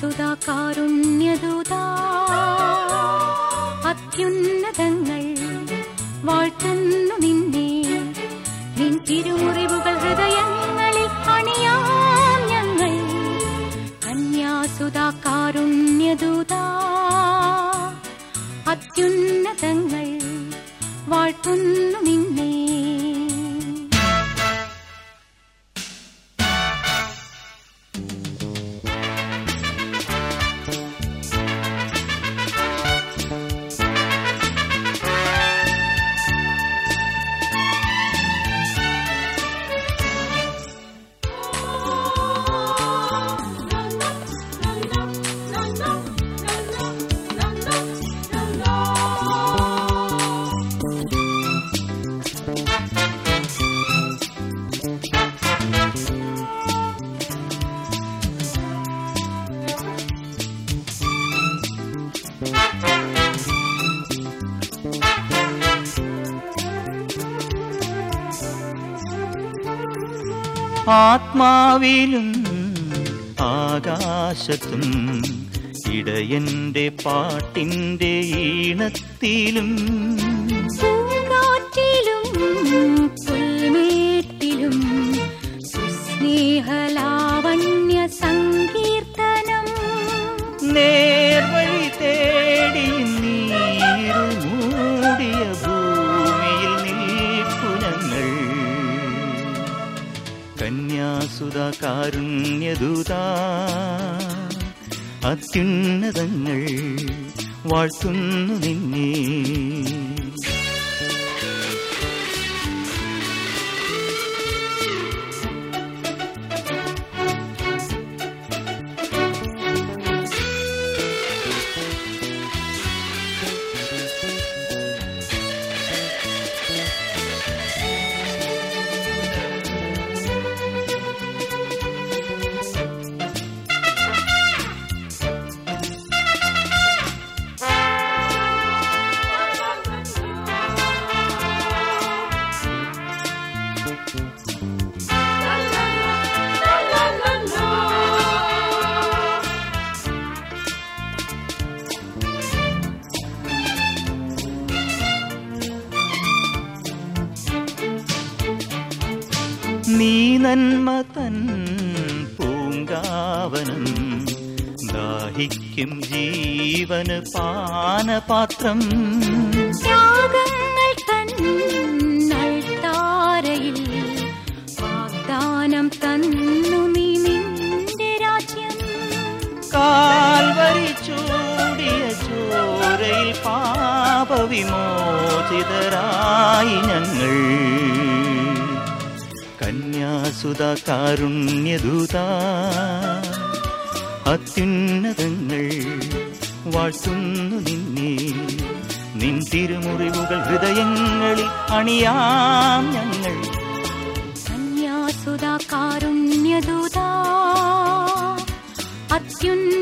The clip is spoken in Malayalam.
കന്യാസുതാ കാരുണ്യദൂതാ അത്യുന്നതങ്ങൾ വാഴ്ത്തുന്നു നിന്നെ നിൻ തിരുമുറിവുകൾ ഹൃദയങ്ങളിൽ അണിയാം ഞങ്ങൾ കന്യാസുതാ കാരുണ്യദൂതാ അത്യുന്നതങ്ങൾ വാഴ്ത്തുന്നു നിന്നെ ആത്മാവിലും ആകാശത്തും ഇടയന്റെ പാട്ടിന്റെ ഈണത്തിലും പൂങ്കാറ്റിലും പുൽമേട്ടിലും സുസ്നേഹലാവണ്യ സങ്കീർത്തനം നേർവഴി തേടി നീരു മൂടിയ ഭൂമിയിൽ നിൽപ്പു ഞങ്ങൾ കന്യാസുത കാരുണ്യദൂത അത്യുന്നതങ്ങൾ വാഴ്ത്തുന്നു നിന്നെ നീ നന്മ തൻ പൂങ്കാവനം ദാഹിക്കും ജീവന് പാനപാത്രം ത്യാഗങ്ങൾ തന്നൾത്താരയിൽ വാഗ്ദാനം തന്നു നീ നിന്റെ രാജ്യം കാൽവരി ചൂടിയ ചോരയിൽ പാപവിമോചിതരായി ഞങ്ങൾ കന്യാസുത കാരുണ്യദൂത അത്യുന്നതങ്ങൾ വാഴ്ത്തുന്നു നിന്നെ നിൻ തിരുമുറിവുകൾ ഹൃദയങ്ങളിൽ അണിയാം ഞങ്ങൾ കന്യാസുതാ കാരുണ്യദൂതാ അത്യുന്ന